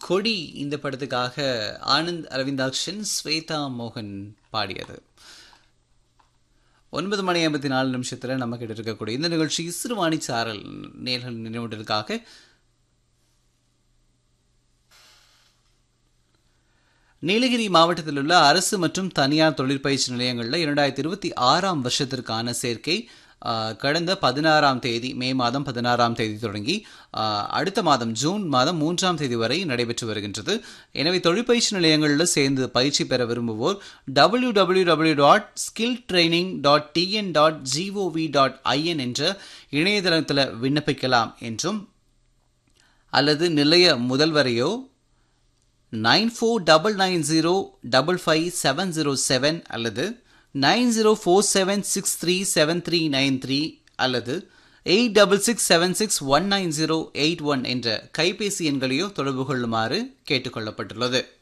கொடி இந்த படத்துக்காக ஆனந்த் அரவிந்தாக்ஷன் ஸ்வேதா மோகன் பாடியது ஒன்பது மணி ஐம்பத்தி நாலு நிமிஷத்தில் நம்ம கிட்ட இருக்கக்கூடிய இந்த நிகழ்ச்சி சிறுவாணி சாரல் நேர்கள் நினைவுகளுக்காக நீலகிரி மாவட்டத்தில் உள்ள அரசு மற்றும் தனியார் தொழிற்பயிற்சி நிலையங்களில் இரண்டாயிரத்தி இருபத்தி ஆறாம் வருஷத்திற்கான சேர்க்கை ஆ, கடந்த பதினாறாம் தேதி மே மாதம் பதினாறாம் தேதி தொடங்கி ஆ, அடுத்த மாதம் ஜூன் மாதம் மூன்றாம் தேதி வரை நடைபெற்று வருகின்றது எனவே தொழிற்பயிற்சி நிலையங்களில் சேர்ந்து பயிற்சி பெற விரும்புவோர் W W W dot skill training dot T N dot G O V dot I N என்ற இணையதளத்தில் விண்ணப்பிக்கலாம் என்றும் அல்லது நிலைய முதல்வரையோ nine four double nine zero double five seven zero seven அல்லது nine zero four seven six three seven three nine three அல்லது eight double six seven six one nine zero eight one என்ற கைபேசி எண்களையோ தொடர்பு கொள்ளுமாறு கேட்டுக்கொள்ளப்பட்டுள்ளது